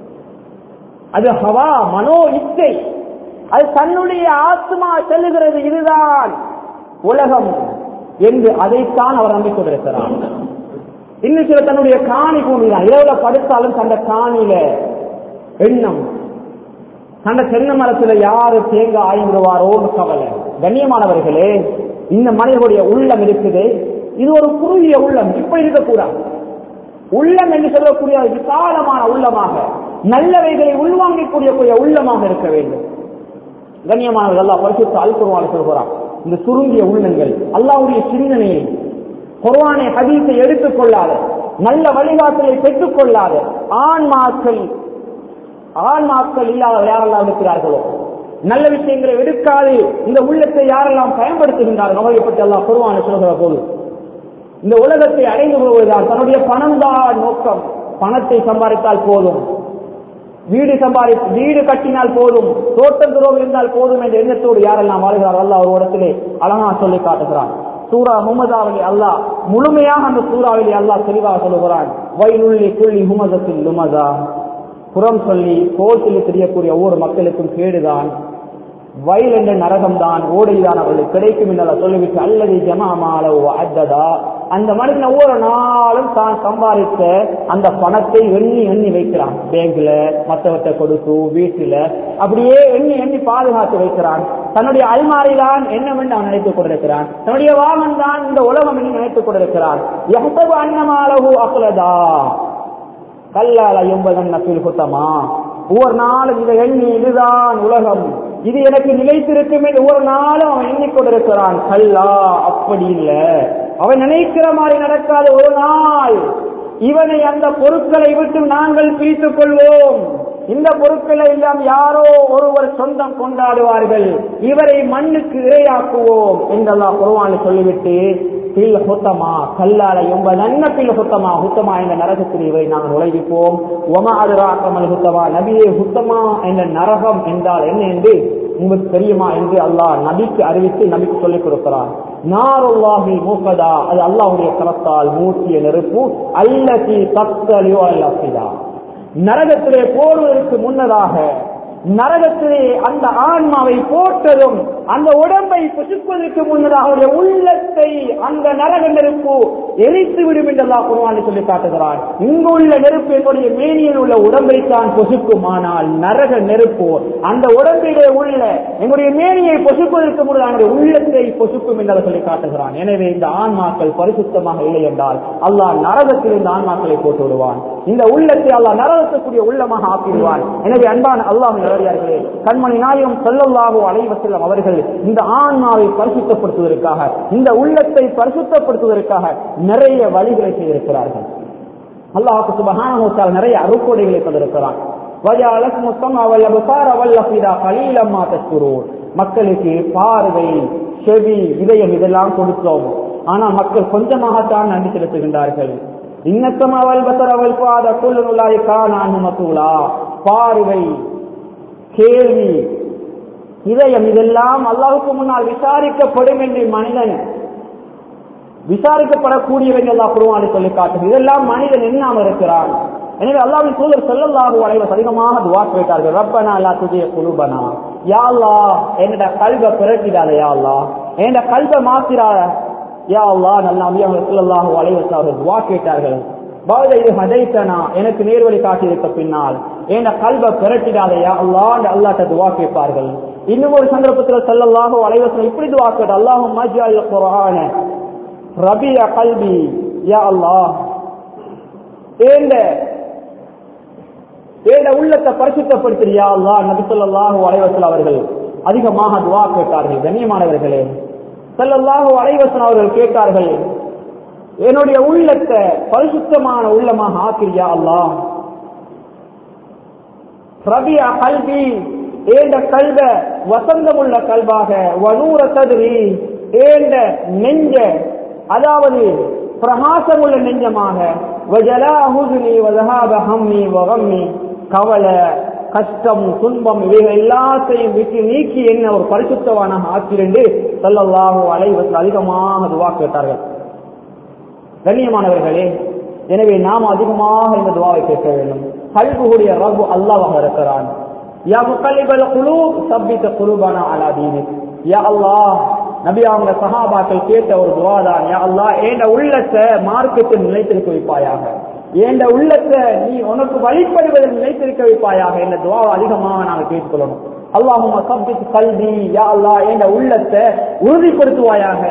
அது ஹவா மனோ இச்சை அது தன்னுடைய ஆத்மா செல்லுகிறது இதுதான் உலகம் என்று அதைத்தான் அவர் நம்பிக்கொண்டிருக்கிறார் இன்னும் சில தன்னுடைய காணி பூமி தான் இரவுல படுத்தாலும் தந்த காணியில எண்ணம் தந்த தென்னை மரத்துல யாரு தேங்காய் ஆய்ந்துருவாரோன்னு கவலை கண்ணியமானவர்களே இந்த மனிதனுடைய உள்ளம் இருக்குது இது ஒரு குறுகிய உள்ளம் இப்ப இருக்கக்கூடாது உள்ளம் என்று சொல்லக்கூடிய விசாலமான உள்ளமாக நல்லவைகளை உள்வாங்கிக்கூடிய கூடிய உள்ளமாக இருக்க வேண்டும் கண்ணியமானவர்கள் அல்லாஹ் பரிசுத்த அல் குர்வான சொல்கிறான் இந்த சுருங்கிய உள்ளங்கள் அல்லாவுடைய சிந்தனையை குர்வானை ஹதீஸை எடுத்துக் கொள்ளாத நல்ல வழிகாட்டலை பெற்றுக் கொள்ளாத ஆன்மாக்கள் ஆன்மாக்கள் இல்லாத யாரெல்லாம் இருக்கிறார்களோ நல்ல விஷயங்களை எடுக்காது இந்த உள்ளத்தை யாரெல்லாம் பயன்படுத்துகின்றார்கள் அவரை பற்றி எல்லாம் குருவான சொல்கிற போது இந்த உலகத்தை அடைந்து கொள்வதுதான் தன்னுடைய பணம் தான் நோக்கம் பணத்தை சம்பாதித்தால் போதும் வீடு சம்பாதி வீடு கட்டினால் போதும் தோட்டம் துறவு இருந்தால் போதும் என்ற எண்ணத்தோடு யாரெல்லாம் வாழ்கிறார் அல்லாஹ் ஒரு இடத்திலே அழகா சொல்லி காட்டுகிறான் சூரா முகமதாவிலே அல்லாஹ் முழுமையாக அந்த சூறாவிலே அல்லாஹ் தெளிவாக சொல்லுகிறான் வயலுள்ளி புள்ளி ஹுமதத்தில் லுமதா புறம் சொல்லி கோல் சொல்லி தெரியக்கூடிய ஒவ்வொரு மக்களுக்கும் கேடுதான் வயல் என்ற நரகம்தான் ஓடைதான் அவர்களுக்கு கிடைக்கும் என்று சொல்லிவிட்டு அல்லது ஜமாமாலவோ அத்ததா அந்த மனிதன் ஒவ்வொரு நாளும் தான் சம்பாதித்த அந்த பணத்தை எண்ணி எண்ணி வைக்கிறான் பேங்க்ல மற்றவற்றை கொடுத்து வீட்டுல அப்படியே எண்ணி எண்ணி பாதுகாத்து வைக்கிறான் தன்னுடைய அல்மாரிதான் என்னவென்று அவன் நினைத்துக் கொண்டிருக்கிறான் தன்னுடைய வாகனம் தான் இந்த உலகம் என்று நினைத்துக் கொண்டிருக்கிறான் எவ்வளவு அன்னமாலகு அக்குலதா கல்லால எண்பதன் நப்பில் குத்தமா ஒவ்வொரு நாளும் இதை எண்ணி இதுதான் உலகம் இது எனக்கு நிலைத்திருக்கும் என்று ஒவ்வொரு நாளும் அவன் எண்ணிக்கொண்டிருக்கிறான் கல்லா அப்படி இல்ல அவன் நினைக்கிற மாதிரி நடக்காத ஒரு நாள் இவனை அந்த பொருட்களை விட்டு நாங்கள் பிரித்துக் கொள்வோம் இந்த பொருட்களை எல்லாம் யாரோ ஒருவர் சொந்தம் கொண்டாடுவார்கள் இவரை மண்ணுக்கு இரையாக்குவோம் என்றெல்லாம் குருவானு சொல்லிவிட்டு பில் ஹுத்தமா கல்லால எம்ப நன்ன பில் ஹுத்தமா ஹுத்தமா என்ற நரகத்தில் இவரை நாங்கள் நுழைவிப்போம் ஒமா அதுராக்கமல் ஹுத்தமா நபியே ஹுத்தமா என்ற நரகம் என்றால் என்ன என்று உங்களுக்கு தெரியுமா என்று அல்லாஹ் நபிக்கு அறிவித்து நபிக்கு சொல்லிக் கொடுக்கிறான் நாருல்லாஹி மூக்கதா அது அல்லாஹுடைய கரத்தால் மூட்டிய நெருப்பு அல்லதி தத்தலியோ அல்லா நரகத்திலே போடுவதற்கு முன்னதாக நரகத்திலே அந்த ஆன்மாவை போட்டதும் அந்த உடம்பை புசுக்குவதற்கு முன்னதாக அவருடைய உள்ளத்தை அந்த நரக நெருப்பு எரித்து விடும் என்றெல்லாம் குருவானி சொல்லி காட்டுகிறான் இங்குள்ள நெருப்பு என்னுடைய மேனியில் உள்ள உடம்பை தான் பொசுக்குமானால் நரக நெருப்பு அந்த உடம்பிலே உள்ள எங்களுடைய மேனியை பொசுக்குவதற்கு முன்னதாக உள்ளத்தை பொசுக்கும் என்று சொல்லி காட்டுகிறான் எனவே இந்த ஆன்மாக்கள் பரிசுத்தமாக இல்லை என்றால் அல்லாஹ் நரகத்தில் இந்த ஆன்மாக்களை போட்டு விடுவான் இந்த உள்ளத்தை அல்லாஹ் நரகத்துக்குரிய உள்ளமாக ஆக்கிடுவான் எனவே அன்பான அல்லாஹ் நல்லே கண்மணி நாயகம் செல்லல்லாகோ அலைவ செல்லம் அவர்கள் இந்த ஆன்மாவை பரிசுத்தப்படுத்துவதற்காக இந்த உள்ளத்தை பரிசுத்தப்படுத்துவதற்காக நிறைய வழிகளை செய்திருக்கிறார்கள் அல்லாஹு சுபஹானஹு நிறைய அருக்கொடைகளை தந்திருக்கிறான் மக்களுக்கு பார்வை செவி இதயம் இதெல்லாம் கொடுத்தோம் ஆனா மக்கள் கொஞ்சமாகத்தான் நன்றி செலுத்துகின்றார்கள் இன்னத்தமாவல் பத்தரவல் பாத குள்ளுலாய்க்கா நான் மத்தூலா பார்வை கேள்வி இதயம் இதெல்லாம் அல்லாவுக்கு முன்னால் விசாரிக்கப்படும் என்று மனிதன் விசாரிக்கப்படக்கூடியவன் எல்லாம் குருவானி சொல்லி காட்டும் இதெல்லாம் மனிதன் எண்ணாம இருக்கிறான் எனவே அல்லாவின் தூதர் செல்லல்லாக அலைவர் அதிகமாக துவா கேட்டார்கள் ரப்பனா அல்லா துதிய குழுபனா யாழ்லா என்னோட கல்வ பிறட்டிடாத யாழ்லா என்னோட கல்வ மாத்திராத யா அல்லா நல்ல அபியாக செல்லல்லாக அலைவர் அவர்கள் துவா கேட்டார்கள் பாத இது ஹதைத்தனா எனக்கு நேர்வழி காட்டியிருக்க பின்னால் என் கல்வ பிறட்டிடாத யா அல்லா அல்லாட்ட துவா கேட்பார்கள் இன்னும் ஒரு சந்தர்ப்பத்தில் செல்லல்லாக அலைவசம் இப்படி துவா கேட்டு அல்லாஹும் மஜ்ஜால் குரான ரபிய கல்வி யா அல்லாஹ் ஏண்ட ஏண்ட உள்ளத்தை பரிசுத்தப்படுத்தியா அல்லா நபி சொல்லாஹு அலைவசல் அவர்கள் அதிகமாக துவா கேட்டார்கள் கண்ணியமானவர்களே செல்லல்லாஹு அலைவசன் அவர்கள் கேட்டார்கள் என்னுடைய உள்ளத்தை பரிசுத்தமான உள்ளமாக ஆக்கிரியா அல்லா ரபியா கல்வி ஏண்ட கல்வ வசந்தமுள்ள கல்வாக வனூர கதிரி ஏண்ட நெஞ்ச அதாவது பிரகாசமுள்ள நெஞ்சமாக கவலை கஷ்டம் துன்பம் இவைகள் எல்லாத்தையும் விட்டு நீக்கி என்ன ஒரு பரிசுத்தவானாக ஆக்கிரண்டு சொல்லல்லாஹோ அலைவத்தில் அதிகமாக துவா கேட்டார்கள் கண்ணியமானவர்களே எனவே நாம் அதிகமாக இந்த துவாவை கேட்க வேண்டும் கல்புடைய ரகு அல்லாவாக இருக்கிறான் யா முக்கல்லிபல் குழு சப்பித்த குழுபானா அலா தீனி யா அல்லாஹ் நபி அவங்க சஹாபாக்கள் கேட்ட ஒரு துவாதான் யா அல்லாஹ் ஏண்ட உள்ளத்தை மார்க்கத்தில் நிலைத்திருக்க வைப்பாயாக ஏண்ட உள்ளத்தை நீ உனக்கு வழிபடுவதில் நிலைத்திருக்க வைப்பாயாக என்ற துவாவை அதிகமாக நாங்கள் கேட்டுக்கொள்ளணும் அல்லாஹும் சப்பித் கல்வி யா அல்லாஹ் ஏண்ட உள்ளத்தை உறுதிப்படுத்துவாயாக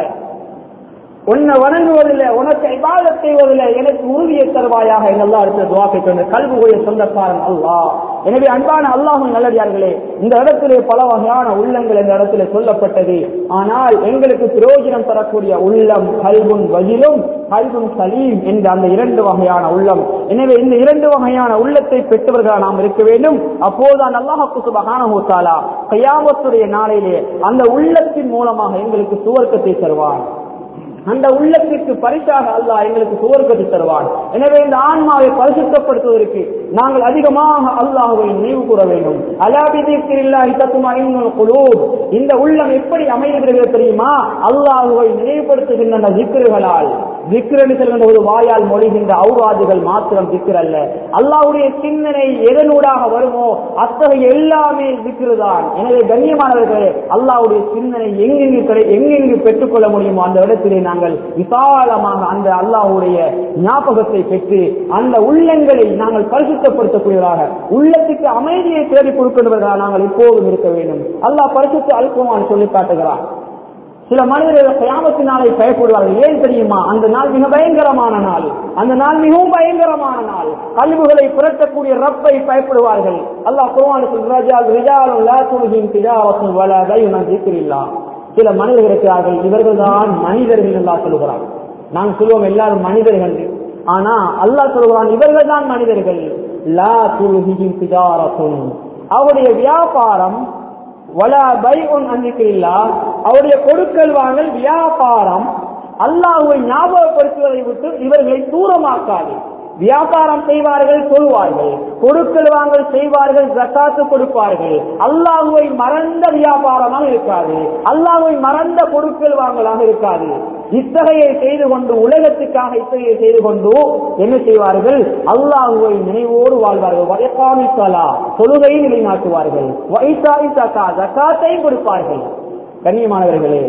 உன்னை வணங்குவதில்லை உனக்கு இபாதத் செய்வதில்லை எனக்கு உறுதியை தருவாயாக என்னெல்லாம் அடுத்த துவா கேட்கின்ற கல்வியுடைய சொந்தக்காரன் அல்லாஹ் எனவே அன்பான அல்லாஹும் நல்லடியார்களே இந்த இடத்திலே பல வகையான உள்ளங்கள் இந்த இடத்திலே சொல்லப்பட்டது ஆனால் எங்களுக்கு பிரயோஜனம் தரக்கூடிய உள்ளம் கல்வும் வகிலும் கல்வும் சலீம் என்ற அந்த இரண்டு வகையான உள்ளம் எனவே இந்த இரண்டு வகையான உள்ளத்தை பெற்றவர்களாக நாம் இருக்க வேண்டும் அப்போதுதான் அல்லாஹு சுபஹானஹு தஆலா கயாமத்துடைய நாளிலே அந்த உள்ளத்தின் மூலமாக எங்களுக்கு சுவர்க்கத்தை தருவான் அந்த உள்ளத்திற்கு பரிசாக அல்லாஹ் எங்களுக்கு சுவர்க்கத்தை தருவான் எனவே இந்த ஆன்மாவை பரிசுத்தப்படுத்துவதற்கு நாங்கள் அதிகமாக அல்லாஹுவை நினைவு கூற வேண்டும் அலாபிதில்லாஹி தத்துமா இன்னும் குலூப் இந்த உள்ளம் எப்படி அமைகிறது தெரியுமா அல்லாஹுவை நினைவுபடுத்துகின்ற அந்த திக்ருகளால் திக்ரன்னு சொல்கின்ற ஒரு வாயால் மொழிகின்ற ஔராதுகள் மாத்திரம் திக்ர் அல்ல அல்லாஹ்வுடைய சிந்தனை எதனூடாக வருமோ அத்தகைய எல்லாமே திக்ருதான் எனவே கண்ணியமானவர்களே அல்லாஹ்வுடைய சிந்தனை எங்கெங்கு கிடை எங்கெங்கு பெற்றுக்கொள்ள முடியுமோ அந்த இடத்திலே நாங்கள் விசாலமாக அந்த அல்லாஹ்வுடைய ஞாபகத்தை பெற்று அந்த உள்ளங்களை நாங்கள் பரிசுத்தப்படுத்தக்கூடியவராக உள்ளத்துக்கு அமைதியை தேடி கொடுக்கின்றவர்களாக நாங்கள் எப்போதும் இருக்க வேண்டும் அல்லாஹ் பரிசுத்த அல்குமான் சொல்லி காட்டுகிறார் சில மனிதர்கள் கியாமத்தினாலை பயப்படுவார்கள் ஏன் தெரியுமா அந்த நாள் மிக பயங்கரமான நாள் அந்த நாள் மிகவும் பயங்கரமான நாள் கழிவுகளை புரட்டக்கூடிய ரப்பை பயப்படுவார்கள் அல்லாஹ் குர்ஆனுக்கு ரஜால் ரிஜாலும் லா துல்ஹிம் திஜாரத்தும் வலா பையுன் திக்ரில்லாஹ் சில மனிதர்கள் இருக்கிறார்கள் இவர்கள் தான் மனிதர்கள் எல்லாம் சொல்லுகிறார் நாம் சொல்லுவோம் எல்லாரும் மனிதர்கள் ஆனா அல்லாஹ் சொல்லுகிறான் இவர்கள் தான் மனிதர்கள் லா துல்ஹிம் திஜாரத்தும் அவருடைய வியாபாரம் வலா பை ஒன் அன்பிக்கில்லா அவருடைய கொடுக்கல் வாங்கல் வியாபாரம் அல்லாஹுவை ஞாபகப்படுத்துவதை விட்டு இவர்களை தூரமாக்காது வியாபாரம் செய்வார்கள் சொல்வார்கள் கொடுக்கல் வாங்கல் செய்வார்கள் ஜக்காத்து கொடுப்பார்கள் அல்லாஹுவை மறந்த வியாபாரமாக இருக்காது அல்லாஹுவை மறந்த கொடுக்கல் வாங்கலாக இருக்காது இத்தகைய செய்து கொண்டு உலகத்துக்காக இத்தகைய செய்து கொண்டு என்ன செய்வார்கள் அல்லாஹுவை நினைவோடு வாழ்வார்கள் வயக்காமித்தலா தொழுகையை நிலைநாட்டுவார்கள் வைசாய் தக்கா ஜக்காத்தையும் கொடுப்பார்கள் கண்ணியமானவர்களே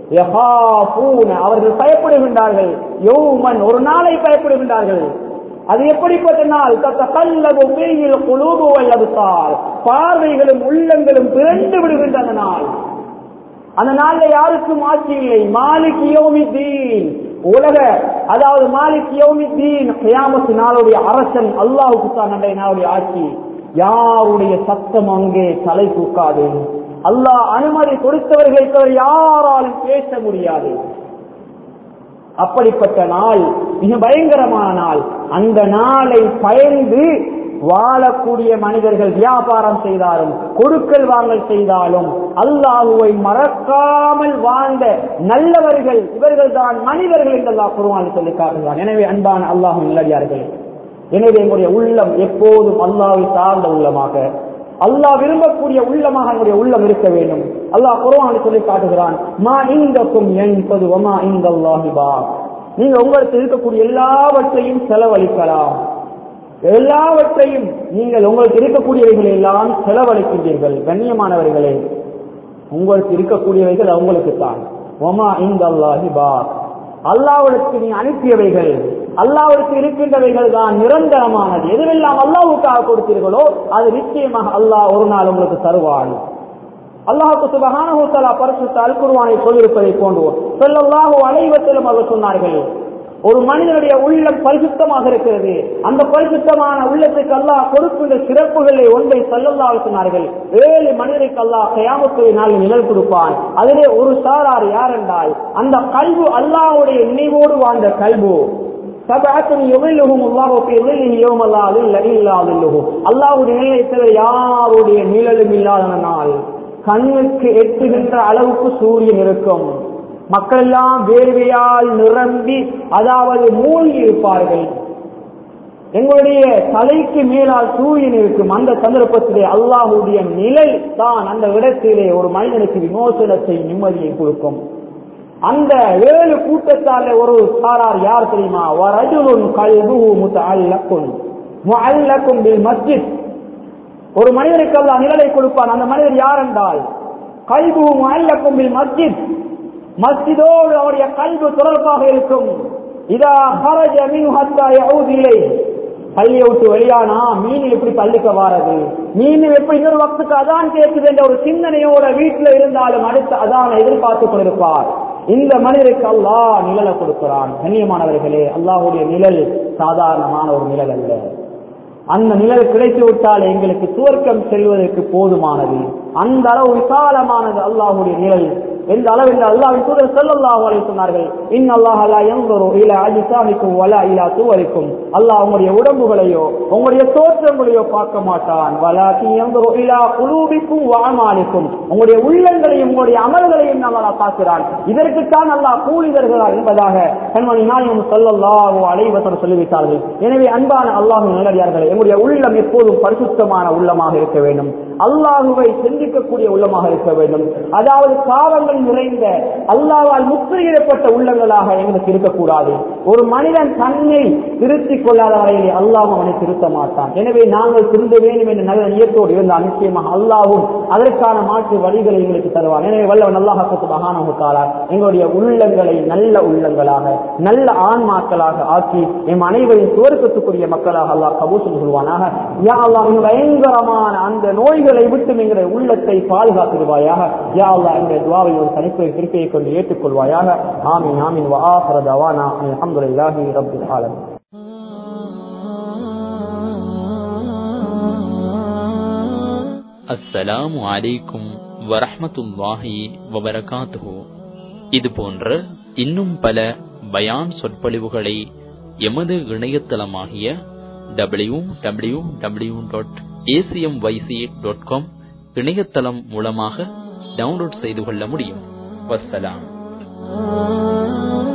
அவர்கள் பயப்படுகின்றார்கள் யௌமன் ஒரு நாளை பயப்படுகின்றார்கள் அது எப்படிப்பட்ட நாள் தத்தகல்லபு பேயில் குழுபு வல்லதுத்தால் பார்வைகளும் உள்ளங்களும் பிறண்டு விடுகின்ற அந்த நாள் அந்த நாள்ல யாருக்கும் ஆட்சி இல்லை மாலிக் யோமி தீன் உலக அதாவது மாலிக் யோமி தீன் கியாமத்து நாளுடைய அரசன் அல்லாஹுக்கு தான் அன்றைய நாளுடைய ஆட்சி யாருடைய சத்தம் அங்கே தலை தூக்காது அல்லாஹ் அனுமதி கொடுத்தவர்களை தவிர யாராலும் பேச முடியாது அப்படிப்பட்ட நாள் மிக பயங்கரமான நாள் அந்த நாளை பயந்து வாழக்கூடிய மனிதர்கள் வியாபாரம் செய்தாலும் கொடுக்கல் வாங்கல் செய்தாலும் அல்லாஹுவை மறக்காமல் வாழ்ந்த நல்லவர்கள் இவர்கள் தான் மனிதர்கள் என்று அல்லாஹ் குருவான் சொல்லி காட்டுகிறான் எனவே அன்பான அல்லாஹும் இல்லடியார்கள் எனவே எங்களுடைய உள்ளம் எப்போதும் அல்லாவை சார்ந்த உள்ளமாக அல்லாஹ் விரும்பக்கூடிய உள்ளமாக என்னுடைய உள்ளம் இருக்க வேண்டும் அல்லாஹ் குருவான் சொல்லி காட்டுகிறான் மா இந்தக்கும் என்பது வமா இந்த அல்லாஹிபா நீங்க உங்களுக்கு இருக்கக்கூடிய எல்லாவற்றையும் செலவழிக்கலாம் எல்லாவற்றையும் நீங்கள் உங்களுக்கு இருக்கக்கூடியவைகளை எல்லாம் செலவழிக்கின்றீர்கள் கண்ணியமானவர்களே உங்களுக்கு இருக்கக்கூடியவைகள் அவங்களுக்கு தான் ஒமா இந்த அல்லாஹிபா அல்லாவிற்கு நீ அனுப்பியவைகள் அல்லாவிற்கு இருக்கின்றவைகள் தான் நிரந்தரமானது எதுவெல்லாம் அல்லாவுக்காக கொடுத்தீர்களோ அது நிச்சயமாக அல்லாஹ் ஒரு நாள் உங்களுக்கு தருவான் அல்லாஹுக்கு சுபகானஹூத்தலா பரிசுத்த அல் குருவானை சொல்லியிருப்பதை போன்று சொல்லல்லாஹு அலைவத்திலும் அவர் சொன்னார்கள் ஒரு மனிதனுடைய உள்ளம் பரிசுத்தமாக இருக்கிறது அந்த பரிசுத்தமான உள்ளத்துக்கு அல்லாஹ் கொடுக்கின்ற சிறப்புகளை ஒன்றை சொல்லல்லாஹ் சொன்னார்கள் ஏழு மனிதருக்கு அல்லாஹ் கயாமத்துவை நாள் நிழல் கொடுப்பான் அதிலே ஒரு சாரார் யார் என்றால் அந்த கல்வு அல்லாஹ்வுடைய நினைவோடு வாழ்ந்த கல்வு அல்லாவுடைய நிலையை தவிர யாருடைய நிழலும் இல்லாத நாள் கண்ணுக்கு எட்டுகின்ற அளவுக்கு சூரியன் இருக்கும் மக்கள் எல்லாம் வேர்வையால் நிரம்பி அதாவது மூழ்கி இருப்பார்கள் எங்களுடைய தலைக்கு மேலால் சூரியன் இருக்கும் அந்த சந்தர்ப்பத்திலே அல்லாஹுடைய நிலை தான் அந்த இடத்திலே ஒரு மனிதனுக்கு விமோசனத்தை நிம்மதியை கொடுக்கும் அந்த ஏழு கூட்டத்தால ஒரு சாரார் யார் தெரியுமா வரஜுலுன் கல்புஹு முத்தஅல்லகுன் முஅல்லகுன் பில் மஸ்ஜித் ஒரு மனிதனுக்கு அல்லாஹ் நிழலை கொடுப்பான் அந்த மனிதர் யார் என்றால் கல்புஹு முஅல்லகுன் பில் மஸ்ஜித் மஸ்ஜிதோடு அவருடைய கல்வி தொடர்பாக இருக்கும் இதா ஹரஜ மின் ஹத்தா யஊத் இலைஹி பள்ளியை விட்டு வெளியானா மீன் எப்படி பள்ளிக்க வாரது மீன் எப்படி இன்னொரு வக்துக்கு அதான் கேட்குது என்ற ஒரு சிந்தனையோட வீட்டுல இருந்தாலும் அடுத்த அதான் எதிர்பார்த்து கொண்டிருப்பார் இந்த மனிதருக்கு அல்லாஹ் நிழலை கொடுக்கிறான் கண்ணியமானவர்களே அல்லாஹுடைய நிழல் சாதாரணமான ஒரு நிழல் அல்ல அந்த நிழல் கிடைத்து விட்டால் எங்களுக்கு சுவர்க்கம் செல்வதற்கு போதுமானது அந்த அளவு விசாலமானது அல்லாஹுடைய நிழல் எந்த அளவில் அல்லாஹ்வின் தூதர் ஸல்லல்லாஹு அலைஹி சொன்னார்கள் இன் அல்லாஹ் லா யன்ظுரு இலா அஜ்சாமிக்கும் வலா இலா சுவரிக்கும் அல்லாஹ் உங்களுடைய உடம்புகளையோ உங்களுடைய தோற்றங்களையோ பார்க்க மாட்டான் வலாக்கின் யன்ظுரு இலா குலூபிக்கும் வ அமாலிக்கும் உங்களுடைய உள்ளங்களையும் உங்களுடைய அமல்களையும் அல்லாஹ் பார்க்கிறான் இதற்குத்தான் அல்லாஹ் கூலி தருகிறார் என்பதாக கண்மணி நாயகம் ஸல்லல்லாஹு அலைஹி வஸல்லம் சொல்லிவிட்டார்கள் எனவே அன்பான அல்லாஹ் நல்லடியார்களே எங்களுடைய உள்ளம் எப்போதும் பரிசுத்தமான உள்ளமாக இருக்க வேண்டும் அல்லாஹுவை சிந்திக்கக்கூடிய உள்ளமாக இருக்க வேண்டும் அதாவது பாவங்கள் நிறைந்த அல்லாவால் முத்திரையிடப்பட்ட உள்ளங்களாக எங்களுக்கு இருக்கக்கூடாது ஒரு மனிதன் தன்னை திருத்திக் கொள்ளாத வரையிலே அல்லாஹ் அவனை திருத்த மாட்டான் எனவே நாங்கள் திருந்த வேண்டும் என்ற நல்ல நியத்தோடு இருந்தால் நிச்சயமாக அல்லாவும் அதற்கான மாற்று வழிகளை எங்களுக்கு தருவான் எனவே வல்லவன் அல்லாஹ் மகானமுத்தாரா எங்களுடைய உள்ளங்களை நல்ல உள்ளங்களாக நல்ல ஆன்மாக்களாக ஆக்கி எம் அனைவரின் சுவர்க்கத்துக்குரிய மக்களாக அல்லாஹ் கபூசம் சொல்வானாக யா அல்லாஹ் மிக பயங்கரமான அந்த நோய்களை விட்டு எங்களுடைய உள்ளத்தை பாதுகாத்துருவாயாக யா அல்லாஹ் எங்களுடைய துவாவை ஒரு தனிப்பை திருப்பியை கொண்டு ஏற்றுக்கொள்வாயாக ஆமீன் ஆமீன் வ ஆஹிர தவானா அல்ஹம்துலில்லாஹி ரப்பில் ஆலமீன் அஸ்ஸலாமு அலைக்கும் வரஹ்மத்துல்லாஹி வபரகாத்துஹு இது போன்ற இன்னும் பல பயான் சொற்பொழிவுகளை எமது இணையதளமாகிய W W W dot ACM YC dot com இணையதளம் மூலமாக டவுன்லோட் செய்து கொள்ள முடியும் வஸ்ஸலாம்